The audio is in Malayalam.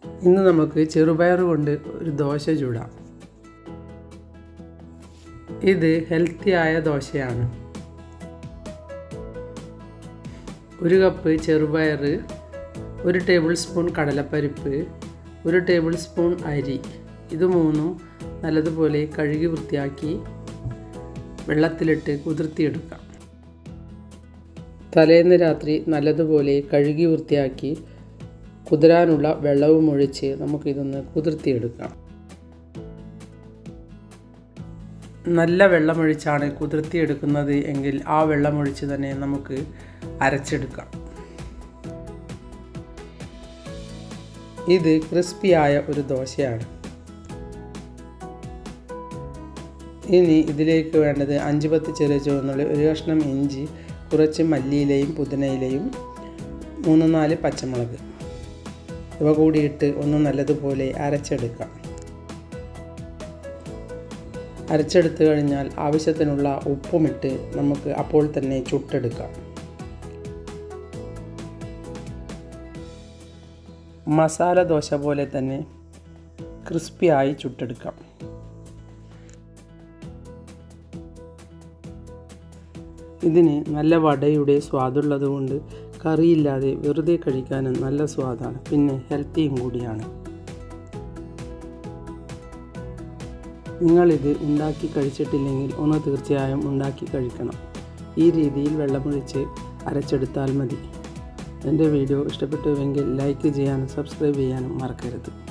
ഇന്ന് നമുക്ക് ചെറുപയർ കൊണ്ട് ഒരു ദോശ ചൂടാം ഇത് ഹെൽത്തിയായ ദോശയാണ് ഒരു കപ്പ് ചെറുപയർ ഒരു ടേബിൾ സ്പൂൺ കടലപ്പരിപ്പ് ഒരു ടേബിൾ സ്പൂൺ അരി ഇത് മൂന്നും നല്ലതുപോലെ കഴുകി വൃത്തിയാക്കി വെള്ളത്തിലിട്ട് കുതിർത്തിയെടുക്കാം തലേന്ന് രാത്രി നല്ലതുപോലെ കഴുകി വൃത്തിയാക്കി കുതിരാനുള്ള വെള്ളവും ഒഴിച്ച് നമുക്കിതൊന്ന് കുതിർത്തിയെടുക്കാം നല്ല വെള്ളമൊഴിച്ചാണ് കുതിർത്തിയെടുക്കുന്നത് എങ്കിൽ ആ വെള്ളമൊഴിച്ച് തന്നെ നമുക്ക് അരച്ചെടുക്കാം ഇത് ക്രിസ്പിയായ ഒരു ദോശയാണ് ഇനി ഇതിലേക്ക് വേണ്ടത് അഞ്ച് പത്ത് ചെറിയ ചുവന്നുള്ളി ഒരു കഷ്ണം ഇഞ്ചി കുറച്ച് മല്ലിയിലയും പുതിനയിലയും മൂന്ന് നാല് പച്ചമുളക് ഇവ കൂടിയിട്ട് ഒന്ന് നല്ലതുപോലെ അരച്ചെടുക്കാം അരച്ചെടുത്ത് കഴിഞ്ഞാൽ ആവശ്യത്തിനുള്ള ഉപ്പുമിട്ട് നമുക്ക് അപ്പോൾ തന്നെ ചുട്ടെടുക്കാം മസാല ദോശ പോലെ തന്നെ ക്രിസ്പിയായി ചുട്ടെടുക്കാം ഇതിന് നല്ല വടയുടെ സ്വാദുള്ളത് കൊണ്ട് കറിയില്ലാതെ വെറുതെ കഴിക്കാനും നല്ല സ്വാദാണ് പിന്നെ ഹെൽത്തിയും കൂടിയാണ് നിങ്ങളിത് ഉണ്ടാക്കി കഴിച്ചിട്ടില്ലെങ്കിൽ ഒന്ന് തീർച്ചയായും ഉണ്ടാക്കി കഴിക്കണം ഈ രീതിയിൽ വെള്ളമൊഴിച്ച് അരച്ചെടുത്താൽ മതി എൻ്റെ വീഡിയോ ഇഷ്ടപ്പെട്ടുവെങ്കിൽ ലൈക്ക് ചെയ്യാനും സബ്സ്ക്രൈബ് ചെയ്യാനും മറക്കരുത്